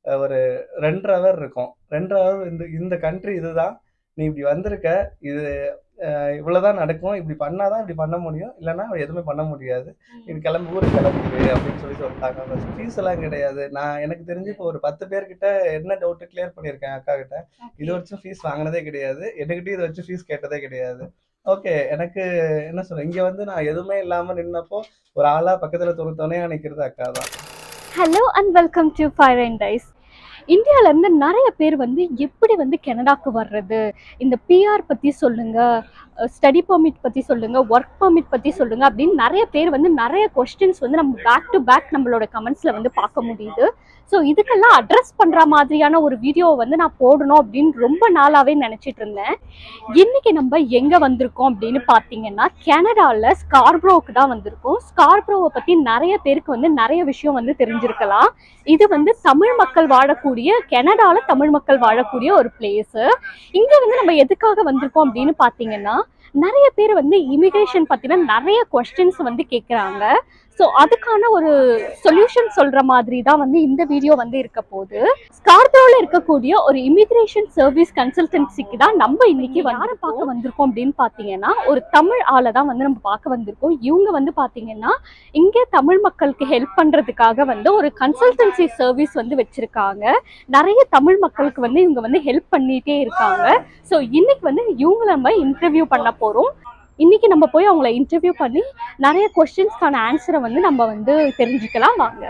அஹ், ஒரு ரெண்டரை ஹவர் இருக்கும் ரெண்டரை ஹவர் இந்த இந்த கண்ட்ரி இதுதான் நீ இப்படி வந்திருக்க இது அஹ், இவ்வளவுதான் நடக்கும் இப்படி பண்ணாதான் இப்படி பண்ண முடியும் இல்லைன்னா எதுவுமே பண்ண முடியாது நீ கிளம்பி ஊருக்கு கிளம்பிடு அப்படின்னு சொல்லி சொல்லிட்டாங்க அந்த ஃபீஸ் எல்லாம் கிடையாது நான் எனக்கு தெரிஞ்சு இப்போ ஒரு பத்து பேர்கிட்ட என்ன டவுட் கிளியர் பண்ணியிருக்கேன் அக்கா கிட்ட இது வச்சும் ஃபீஸ் வாங்கினதே கிடையாது என்கிட்டயும் இதை வச்சு ஃபீஸ் கேட்டதே கிடையாது ஓகே எனக்கு என்ன சொல்ற இங்க வந்து நான் எதுவுமே இல்லாம நின்னப்போ ஒரு ஆளா பக்கத்துல துணை துணையா நிக்கிறது அக்கா தான் hello and welcome to fire and dice இந்தியால இருந்து நிறைய பேர் வந்து எப்படி வந்து கனடாக்கு வர்றது இந்த பிஆர் பத்தி சொல்லுங்க ஸ்டடி பர்மிட் பத்தி சொல்லுங்க ஒர்க் பர்மிட் பத்தி சொல்லுங்க அப்படின்னு நிறைய பேர் வந்து நிறைய கொஸ்டின்ஸ் வந்து நம்ம பேக் டு பேக் நம்மளோட கமெண்ட்ஸ்ல வந்து பார்க்க முடியுது ஸோ இதுக்கெல்லாம் அட்ரஸ் பண்ற மாதிரியான ஒரு வீடியோவை வந்து நான் போடணும் அப்படின்னு ரொம்ப நாளாவே நினைச்சிட்டு இருந்தேன் இன்னைக்கு நம்ம எங்க வந்திருக்கோம் அப்படின்னு பாத்தீங்கன்னா கனடால ஸ்கார்ப்ரோவுக்கு தான் வந்திருக்கோம் ஸ்கார்ப்ரோவை பத்தி நிறைய பேருக்கு வந்து நிறைய விஷயம் வந்து தெரிஞ்சிருக்கலாம் இது வந்து தமிழ் மக்கள் வாழக்கூடிய கனடால தமிழ் மக்கள் வாழக்கூடிய ஒரு பிளேஸ் இங்க வந்து நம்ம எதுக்காக வந்திருக்கோம் அப்படின்னு பாத்தீங்கன்னா நிறைய பேர் வந்து இமிகிரேஷன் பத்தின நிறைய கொஸ்டின்ஸ் வந்து கேக்குறாங்க ஸோ அதுக்கான ஒரு சொல்யூஷன் சொல்ற மாதிரி தான் வந்து இந்த வீடியோ வந்து இருக்க போகுது ஸ்கார்போல இருக்கக்கூடிய ஒரு இமிகிரேஷன் சர்வீஸ் கன்சல்டன்சிக்கு தான் நம்ம இன்னைக்கு யாரை பார்க்க வந்திருக்கோம் அப்படின்னு பாத்தீங்கன்னா ஒரு தமிழ் ஆளை தான் வந்து நம்ம பார்க்க வந்திருக்கோம் இவங்க வந்து பாத்தீங்கன்னா இங்கே தமிழ் மக்களுக்கு ஹெல்ப் பண்றதுக்காக வந்து ஒரு கன்சல்டன்சி சர்வீஸ் வந்து வச்சிருக்காங்க நிறைய தமிழ் மக்களுக்கு வந்து இவங்க வந்து ஹெல்ப் பண்ணிட்டே இருக்காங்க ஸோ இன்னைக்கு வந்து இவங்கள நம்ம இன்டர்வியூ பண்ண போறோம் இன்னைக்கு நம்ம போய் அவங்கள இன்டர்வியூ பண்ணி நிறைய கொஸ்டின்ஸ்க்கான ஆன்சரை வந்து நம்ம வந்து தெரிஞ்சுக்கலாம் வாங்க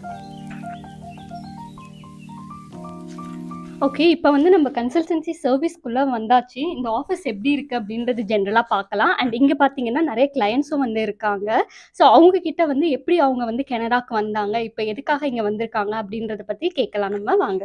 ஓகே இப்போ வந்து நம்ம கன்சல்டன்சி சர்வீஸ்க்குள்ளே வந்தாச்சு இந்த ஆஃபீஸ் எப்படி இருக்குது அப்படின்றது ஜென்ரலாக பார்க்கலாம் அண்ட் இங்கே பார்த்தீங்கன்னா நிறைய கிளையண்ட்ஸும் வந்து இருக்காங்க ஸோ அவங்க கிட்ட வந்து எப்படி அவங்க வந்து கனடாக்கு வந்தாங்க இப்போ எதுக்காக இங்கே வந்திருக்காங்க அப்படின்றத பற்றி கேட்கலாம் நம்ம வாங்க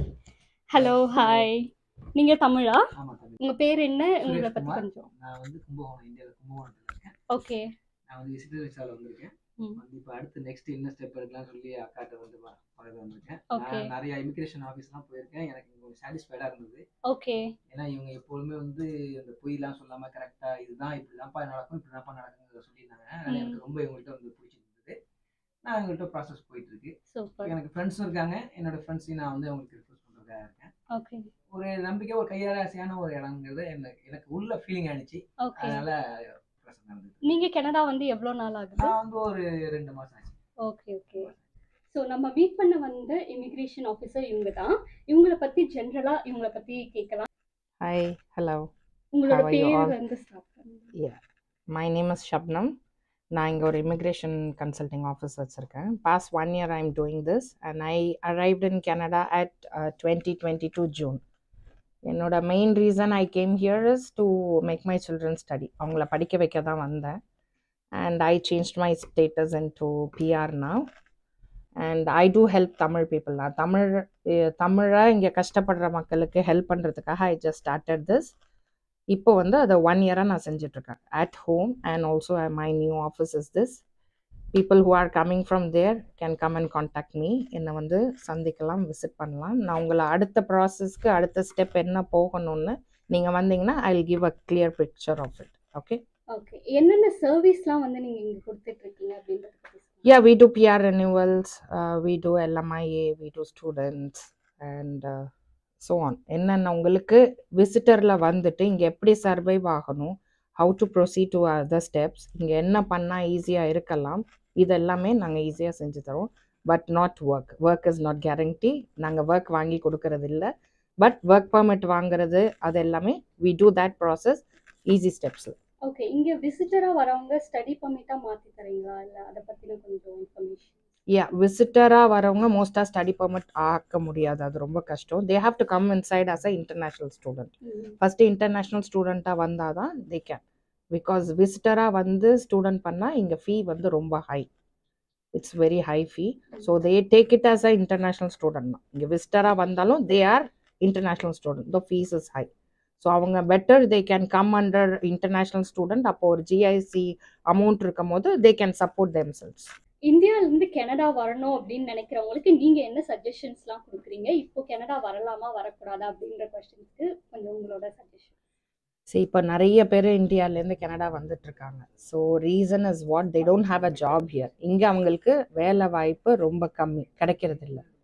ஹலோ ஹாய் நீங்கள் தமிழா ஆமா தம்பி உங்கள் பேர் என்ன உங்களை பற்றி சுரேஷ்குமார். கொஞ்சம் நான் வந்து கும்பகோணம் இந்தியாவில் கும்பகோணத்தில் இருக்கேன் ஓகே நான் வந்து விசிட்டர் விசாவில் வந்திருக்கேன் ம். வந்து இப்போ அடுத்து நெக்ஸ்ட் என்ன ஸ்டெப் எடுக்கலாம் சொல்லி அக்காட்ட வந்து ப- பக்கத்துல வந்திருக்கேன் Okay. நான் நிறைய இமிகிரேஷன் ஆஃபீஸ்லாம் போயிருக்கேன் எனக்கு கொஞ்சம் சாட்டிஸ்ஃபைடாக இருந்தது ஓகே ஏன்னா இவங்க எப்பொழுதுமே வந்து இந்த பொய்லாம் சொல்லாம கரெக்டாக இதுதான் இப்படி தான்ப்பா நடக்கும் இப்படி தான்ப்பா நடக்குங்கிறத சொல்லியிருந்தாங்க அதனால ம். எனக்கு ரொம்ப இவங்கள்ட்ட வந்து பிடிச்சிருந்தது நான் இவங்கள்ட்ட ப்ராசஸ் போயிட்டு இருக்கு சூப்பர் எனக்கு ஃப்ரெண்ட்ஸும் இருக்காங்க என்னோட ஃப்ரெண்ட்ஸையும் நான் வந்து அவங்களுக்கு ரிக்வஸ்ட் பண்ணுறதா இருக்கேன் ஓகே ஒரு நம்பிக்கை ஒரு கையாராசியான ஒரு இடங்கிறது எனக்கு எனக்கு உள்ள ஃபீலிங் ஆனிச்சு ஓகே அதனால பிரச்சனை நடந்தது நீங்கள் கனடா வந்து எவ்வளோ நாள் ஆகுது நான் வந்து ஒரு ரெண்டு மாசம் ஆச்சு ஓகே ஓகே ஸோ நம்ம மீட் பண்ண வந்த இமிகிரேஷன் ஆஃபீஸர் இவங்க தான் இவங்கள பற்றி ஜென்ரலாக இவங்கள பற்றி கேட்கலாம் Hi, hello. உங்களோட How are you பேர் all? வந்து ஸ்டார்ட் பண்ணுங்க Yeah, my name is Shabnam. நான் இங்கே ஒரு இமிக்ரேஷன் கன்சல்டிங் ஆஃபீஸ் வச்சுருக்கேன் past one year I'm doing this and I arrived in Canada at twenty twenty two June என்னோட main reason I came here is to make my children study அவங்கள படிக்க வைக்க தான் வந்தேன் and I change my status in to PR now and I do help Tamil people நான் தமிழ் தமிழை இங்கே கஷ்டப்படுற மக்களுக்கு ஹெல்ப் பண்ணுறதுக்காக ஐ ஜஸ்ட் ஸ்டார்டட் திஸ் இப்போ வந்து அதை ஒன் இயராக நான் செஞ்சிட்ருக்கேன் at home and also my new office is this people who are coming from there can come and contact me என்னை வந்து சந்திக்கலாம் விசிட் பண்ணலாம் நான் உங்களை அடுத்த ப்ராசஸ்க்கு அடுத்த ஸ்டெப் என்ன போகணும்னு நீங்கள் வந்தீங்கன்னா I will give a clear picture of it okay okay என்னென்ன சர்வீஸ்லாம் வந்து நீங்கள் இங்கே கொடுத்துட்டு இருக்கீங்க அப்படின்றத பற்றி Yeah, we do PR renewals, uh, we do LMIA, we do students, and uh, so on. என்னென்ன உங்களுக்கு விசிட்டரில் வந்துட்டு இங்கே எப்படி சர்வைவ் ஆகணும் how to proceed to other steps இங்கே என்ன பண்ணால் ஈஸியாக இருக்கலாம் இது எல்லாமே நாங்கள் ஈஸியாக செஞ்சு தரோம் but not work work is not guarantee நாங்கள் ஒர்க் வாங்கி கொடுக்கறது இல்லை பட் ஒர்க் பர்மிட் வாங்குறது அது எல்லாமே we do that process easy ஸ்டெப்ஸில் ஓகே இங்கே விசிட்டராக வரவங்க ஸ்டடி பர்மிட்டாக மாற்றி தரீங்களா இல்லை அதை பற்றின கொஞ்சம் இன்ஃபர்மேஷன் யா விசிட்டராக வரவங்க மோஸ்ட்டாக ஸ்டடி பர்மிட் ஆக்க முடியாது அது ரொம்ப கஷ்டம் they have to come inside as a international student first international ஸ்டூடெண்ட்டாக வந்தால் தான் தே கேன் பிகாஸ் விசிட்டராக வந்து ஸ்டூடெண்ட் பண்ணால் இங்கே ஃபீ வந்து ரொம்ப high it's very high fee so they take it as a international student தான் இங்கே விசிட்டராக வந்தாலும் they are international student the fees is high so அவங்க better they can come under international student அப்போ ஒரு ஜிஐசி அமௌண்ட் இருக்கும் போது they can support themselves இந்தியாவிலேருந்து கனடா வரணும் அப்படின்னு நினைக்கிறவங்களுக்கு நீங்கள் என்ன சஜஷன்ஸ்லாம் கொடுக்குறீங்க இப்போ கனடா வரலாமா வரக்கூடாதா அப்படின்ற கொஸ்டின்ஸ்க்கு கொஞ்சம் உங்களோட சஜஷன் சரி இப்போ நிறைய பேர் இந்தியாவிலேருந்து கனடா வந்துட்டு இருக்காங்க so reason is what they don't have a job here இங்கே அவங்களுக்கு வேலை வாய்ப்பு ரொம்ப கம்மி கிடைக்கிறது இல்லை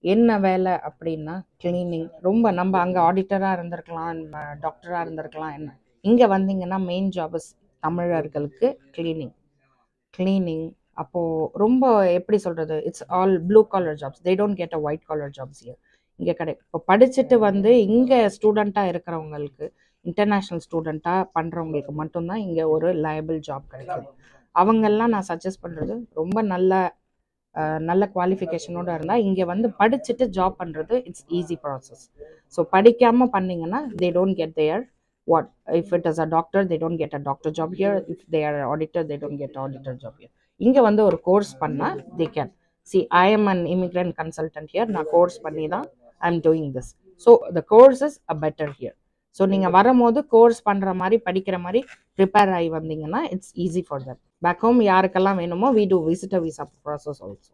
என்ன வேலை அப்படின்னா கிளீனிங் ரொம்ப நம்ம அங்கே ஆடிட்டராக இருந்திருக்கலாம் டாக்டராக இருந்திருக்கலாம் என்ன இங்கே வந்தீங்கன்னா மெயின் ஜாபஸ் தமிழர்களுக்கு கிளீனிங் கிளீனிங் அப்போது ரொம்ப எப்படி சொல்கிறது it's all blue collar jobs they don't get a white collar jobs here இங்கே கிடை இப்போ படிச்சுட்டு வந்து இங்கே ஸ்டூடெண்ட்டாக இருக்கிறவங்களுக்கு இன்டர்நேஷ்னல் ஸ்டூடெண்ட்டாக பண்ணுறவங்களுக்கு மட்டும்தான் இங்கே ஒரு லயபிள் ஜாப் கிடைக்குது அவங்கெல்லாம் நான் சஜஸ்ட் பண்ணுறது ரொம்ப நல்ல அஹ், நல்ல குவாலிஃபிகேஷனோட இருந்தால் இங்கே வந்து படிச்சுட்டு ஜாப் பண்ணுறது இட்ஸ் ஈஸி ப்ராசஸ் ஸோ படிக்காமல் பண்ணீங்கன்னா they don't get there what if it is a doctor they don't get a doctor job here if they are auditor they don't get auditor job here இங்கே வந்து ஒரு course பண்ணால் they can see I am an immigrant consultant here நான் course பண்ணி தான் I am doing this so the course is a better here so நீங்கள் வரும்போது course பண்ணுற மாதிரி படிக்கிற மாதிரி ப்ரிப்பேர் ஆகி வந்தீங்கன்னா it's easy for that back home யாருக்கெல்லாம் வேணுமோ we do visitor visa process also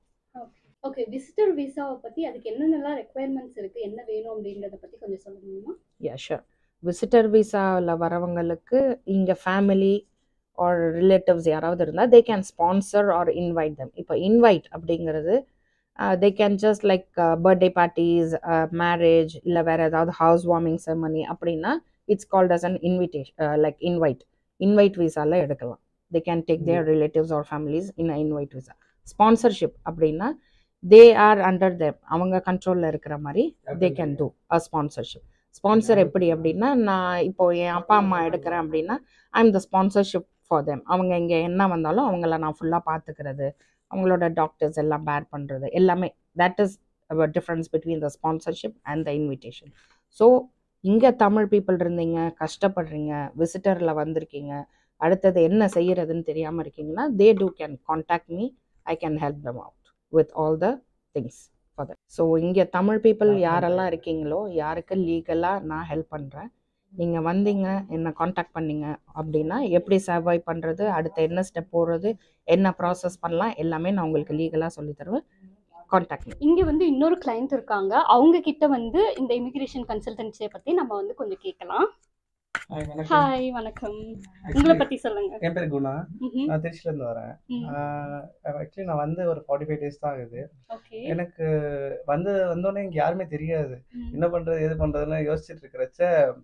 okay visitor விசாவை பத்தி அதுக்கு என்னென்னலாம் ரெக்குயர்மெண்ட்ஸ் இருக்கு என்ன வேணும் அப்படின்றத பத்தி கொஞ்சம் சொல்ல முடியுமா யா ஷூர் விசிட்டர் விசாவில் வரவங்களுக்கு இங்கே ஃபேமிலி ஆர் ரிலேட்டிவ்ஸ் யாராவது இருந்தால் they can sponsor or invite them இப்போ இன்வைட் அப்படிங்கிறது they can just like birthday parties marriage இல்லை வேறு ஏதாவது ஹவுஸ் வார்மிங் செரமனி அப்படின்னா it's called as an invitation like invite invite விசாவில் எடுக்கலாம் they can take their relatives or families in invite visa sponsorship அப்படின்னா they are under them அவங்க கண்ட்ரோலில் இருக்கிற மாதிரி they can do a sponsorship sponsor எப்படி அப்படின்னா நான் இப்போ என் அப்பா அம்மா எடுக்கிறேன் அப்படின்னா I am the sponsorship for them அவங்க இங்கே என்ன வந்தாலும் அவங்கள நான் ஃபுல்லாக பார்த்துக்கிறது அவங்களோட டாக்டர்ஸ் எல்லாம் பேர் பண்ணுறது எல்லாமே that is difference between the sponsorship and the invitation so இங்கே தமிழ் பீப்புள் இருந்தீங்க கஷ்டப்படுறீங்க விசிட்டரில் வந்திருக்கீங்க அடுத்தது என்ன செய்யறதுன்னு தெரியாமல் இருக்கீங்கன்னா they do can contact me I can help them out with all the things for that so இங்கே தமிழ் பீப்புள் யாரெல்லாம் இருக்கீங்களோ யாருக்கு லீகலாக நான் ஹெல்ப் பண்ணுறேன் நீங்கள் வந்தீங்க என்னை காண்டாக்ட் பண்ணீங்க அப்படின்னா எப்படி சர்வை பண்ணுறது அடுத்து என்ன ஸ்டெப் போடுறது என்ன ப்ராசஸ் பண்ணலாம் எல்லாமே நான் உங்களுக்கு லீகலாக சொல்லி தருவேன் காண்டாக்ட் மீ இங்க வந்து இன்னொரு கிளைண்ட் இருக்காங்க அவங்க கிட்ட வந்து இந்த இமிகிரேஷன் கன்சல்டன்சியை பத்தி நம்ம வந்து கொஞ்சம் கேட்கலாம் Hi, வணக்கம். ஹாய் வணக்கம் உங்களை பத்தி சொல்லுங்க என் பேர் குணா ம்ஹும். நான் திருச்சிலேருந்து வரேன் ம். ஆக்சுவலி நான் வந்து ஒரு ஃபார்ட்டி ஃபைவ் டேஸ் தான் ஆகுது ஓகே எனக்கு வந்து வந்தோடனே இங்கே யாருமே தெரியாது ம். என்ன பண்ணுறது எது பண்ணுறதுன்னு யோசிச்சுட்டு இருக்கிறச்ச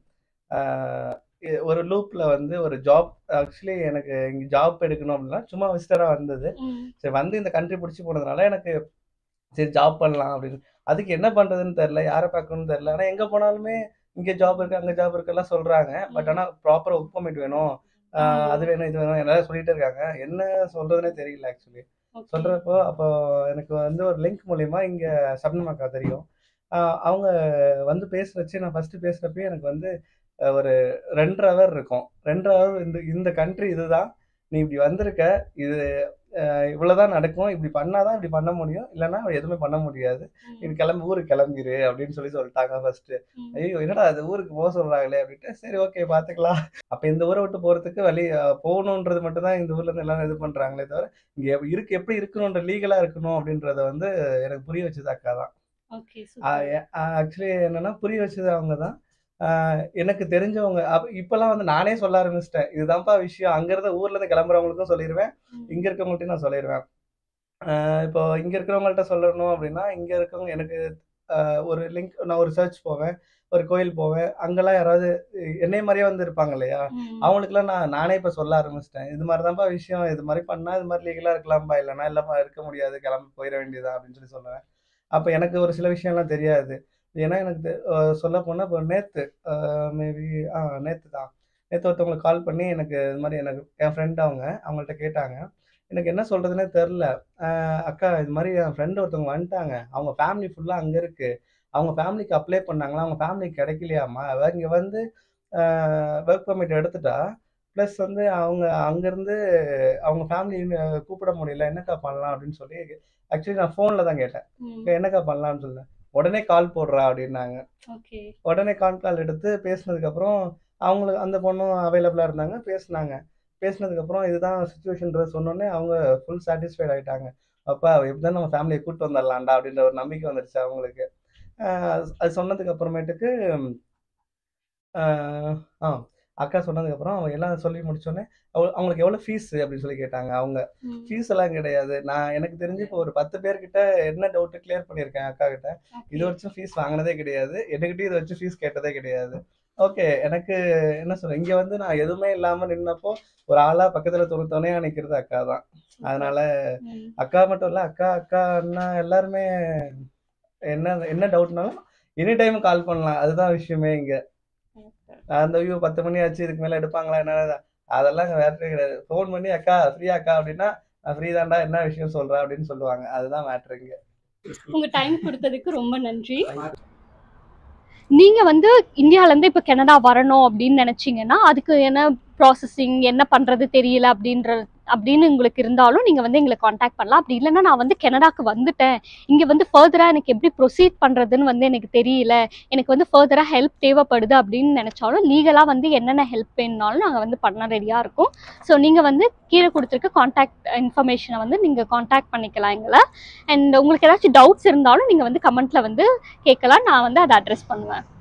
ஆஹ், இ- ஒரு லூப்பில் வந்து ஒரு ஜாப் ஆக்சுவலி எனக்கு இங்கே ஜாப் எடுக்கணும் அப்படின்னா சும்மா விசிட்டராக வந்தது ம். சரி வந்து இந்த கண்ட்ரி பிடிச்சி போனதுனால எனக்கு சரி ஜாப் பண்ணலாம் அப்படின்னு அதுக்கு என்ன பண்ணுறதுன்னு தெரில யாரை பார்க்கணும்னு தெரில ஆனால் எங்கே போனாலுமே இங்கே ஜாப் இருக்கு அங்கே ஜாப் இருக்குலாம் சொல்கிறாங்க பட் ஆனால் ப்ராப்பர் ஒர்க் பர்மிட் வேணும் ஆஹ், அது வேணும் இது வேணும் எல்லாரும் சொல்லிட்டு இருக்காங்க என்ன சொல்கிறதுனே தெரியல ஆக்சுவலி Okay. சொல்கிறப்போ அப்போ எனக்கு வந்து ஒரு லிங்க் மூலிமா இங்கே சப்னம் அக்கா தெரியும் ஆஹ் அவங்க வந்து பேசுறச்சு நான் ஃபர்ஸ்ட் பேசுறப்பயே எனக்கு வந்து அஹ், ஒரு ரெண்டரை ஹவர் இருக்கும் ரெண்டரை ஹவர் இந்த இந்த கண்ட்ரி இதுதான் நீ இப்படி வந்திருக்க இது அஹ், இவ்வளவுதான் நடக்கும் இப்படி பண்ணாதான் இப்படி பண்ண முடியும் இல்லைன்னா எதுவுமே பண்ண முடியாது ம். நீ கிளம்பி ஊருக்கு கிளம்பிரு அப்படின்னு சொல்லி சொல்லிட்டாங்க ஃபர்ஸ்ட் ம். ஐயோ என்னடா அது ஊருக்கு போக சொல்றாங்களே அப்படின்ட்டு சரி ஓகே பாத்துக்கலாம் அப்ப இந்த ஊரை விட்டு போறதுக்கு வழி அஹ், போகணுன்றது மட்டும் தான் இந்த ஊர்ல இருந்து எல்லாரும் இது பண்றாங்களே தவிர இங்க எப்~ இருக்கு எப்படி இருக்கணும்ன்ற லீகலா இருக்கணும் அப்படின்றத வந்து எனக்கு புரிய வச்சது அக்கா தான் ஓகே சூப்பர் ஆக்சுவலி என்னன்னா புரிய வச்சது அவங்க தான் எனக்கு தெரிஞ்சவங்க அப்ப இப்பெல்லாம் வந்து நானே சொல்ல ஆரம்பிச்சிட்டேன் இதுதான்ப்பா விஷயம் அங்க இருந்து ஊர்ல இருந்து கிளம்புறவங்களுக்கும் சொல்லிடுவேன் இங்க இருக்கவங்கள்ட்டையும் நான் சொல்லிடுவேன் ஆஹ் இப்போ இங்க இருக்கிறவங்கள்ட்ட சொல்லணும் அப்படின்னா இங்க இருக்கவங்க எனக்கு ஆஹ் ஒரு லிங்க் நான் ஒரு சர்ச் போவேன் ஒரு கோயில் போவேன் அங்கெல்லாம் யாராவது என்னைய மாதிரியே வந்து இருப்பாங்க இல்லையா அவங்களுக்குலாம் நான் நானே இப்போ சொல்ல ஆரம்பிச்சிட்டேன் இது மாதிரி தான்ப்பா விஷயம் இது மாதிரி பண்ணா இது மாதிரி லீகலாக இருக்கலாம்ப்பா இல்லைன்னா இல்லைப்பா இருக்க முடியாது கிளம்பி போயிட வேண்டியதா அப்படின்னு சொல்லி சொல்லுவேன் அப்போ எனக்கு ஒரு சில விஷயம்லாம் தெரியாது ஏன்னா எனக்கு சொல்ல போனால் இப்போ நேற்று மேபி ஆ நேற்று தான் நேற்று ஒருத்தவங்களுக்கு கால் பண்ணி எனக்கு இது மாதிரி எனக்கு என் ஃப்ரெண்ட் அவங்க அவங்கள்ட்ட கேட்டாங்க எனக்கு என்ன சொல்கிறதுனே தெரில அக்கா இது மாதிரி என் ஃப்ரெண்டு ஒருத்தவங்க வந்துட்டாங்க அவங்க ஃபேமிலி ஃபுல்லாக அங்கே இருக்குது அவங்க ஃபேமிலிக்கு அப்ளை பண்ணாங்களா அவங்க ஃபேமிலிக்கு கிடைக்கலையாமா இங்கே வந்து ஒர்க் பர்மிட் எடுத்துட்டா ப்ளஸ் வந்து அவங்க அங்கேருந்து அவங்க ஃபேமிலி கூப்பிட முடியல என்னக்கா பண்ணலாம் அப்படின்னு சொல்லி ஆக்சுவலி நான் ஃபோனில் தான் கேட்டேன் "அக்கா, என்னக்கா பண்ணலாம்னு சொல்லுவேன் உடனே கால் போடுறா அப்படின்னாங்க ஓகே உடனே கால் கால் எடுத்து பேசினதுக்கப்புறம் அவங்களுக்கு அந்த பொண்ணும் அவைலபிளாக இருந்தாங்க பேசினாங்க பேசினதுக்கப்புறம் இதுதான் சுச்சுவேஷன்றத சொன்னோடனே அவங்க ஃபுல் சாட்டிஸ்ஃபைட் ஆகிட்டாங்க அப்பா எப்படி நம்ம ஃபேமிலியை கூப்பிட்டு வந்துடலாம்டா அப்படின்ற ஒரு நம்பிக்கை வந்துருச்சு அவங்களுக்கு ஆஹ் அது சொன்னதுக்கு அப்புறமேட்டுக்கு ஆஹ் ஆ அக்கா சொன்னதுக்கப்புறம் அவங்க எல்லாம் சொல்லி முடிச்சோடனே அவங்க அவங்களுக்கு எவ்வளோ ஃபீஸ் அப்படின்னு சொல்லி கேட்டாங்க அவங்க ம். ஃபீஸ் எல்லாம் கிடையாது நான் எனக்கு தெரிஞ்சு இப்போ ஒரு பத்து பேர்கிட்ட என்ன டவுட் கிளியர் பண்ணியிருக்கேன் அக்கா கிட்ட இது வரைக்கும் ஃபீஸ் வாங்கினதே கிடையாது என்கிட்டயும் இதை வச்சு ஃபீஸ் கேட்டதே கிடையாது ஓகே எனக்கு என்ன சொல்றேன் இங்க வந்து நான் எதுவுமே இல்லாம நின்னப்போ ஒரு ஆளா பக்கத்துல துணை துணையா நிக்கிறது அக்கா தான் அதனால ம். அக்கா மட்டும் இல்ல அக்கா அக்கா அண்ணா எல்லாருமே என்ன என்ன டவுட்னாலும் எனி டைம் கால் பண்ணலாம் அதுதான் விஷயமே இங்க அந்த ஐயோ பத்து மணி ஆச்சு இதுக்கு மேல எடுப்பாங்களா என்ன அதெல்லாம் வேற கிடையாது ஃபோன் பண்ணி அக்கா ஃப்ரீயா அக்கா அப்படின்னா நான் ஃப்ரீ தான்டா என்ன விஷயம் சொல்ற அப்படின்னு சொல்லுவாங்க அதுதான் மேட்ரு இங்க உங்க டைம் கொடுத்ததுக்கு ரொம்ப நன்றி நீங்க வந்து இந்தியால இருந்து இப்ப கனடா வரணும் அப்படின்னு நினைச்சீங்கன்னா அதுக்கு என்ன ப்ராசஸிங் என்ன பண்றது தெரியல அப்படின்ற அப்படின்னு உங்களுக்கு இருந்தாலும் நீங்க வந்து எங்களை காண்டாக்ட் பண்ணலாம் அப்படி இல்லைன்னா நான் வந்து கனடாக்கு வந்துட்டேன் இங்க வந்து ஃபர்தரா எனக்கு எப்படி ப்ரொசீட் பண்றதுன்னு வந்து எனக்கு தெரியல எனக்கு வந்து ஃபர்தரா ஹெல்ப் தேவைப்படுது அப்படின்னு நினைச்சாலும் லீகலா வந்து என்னென்ன ஹெல்ப் வேணுனாலும் நாங்க வந்து பண்ண ரெடியா இருக்கோம் ஸோ நீங்க வந்து கீழே கொடுத்துருக்க காண்டாக்ட் இன்ஃபர்மேஷனை வந்து நீங்க காண்டாக்ட் பண்ணிக்கலாம் எங்களை அண்ட் உங்களுக்கு ஏதாச்சும் டவுட்ஸ் இருந்தாலும் நீங்க வந்து கமெண்ட்ல வந்து கேட்கலாம் நான் வந்து அதை அட்ரஸ் பண்ணுவேன்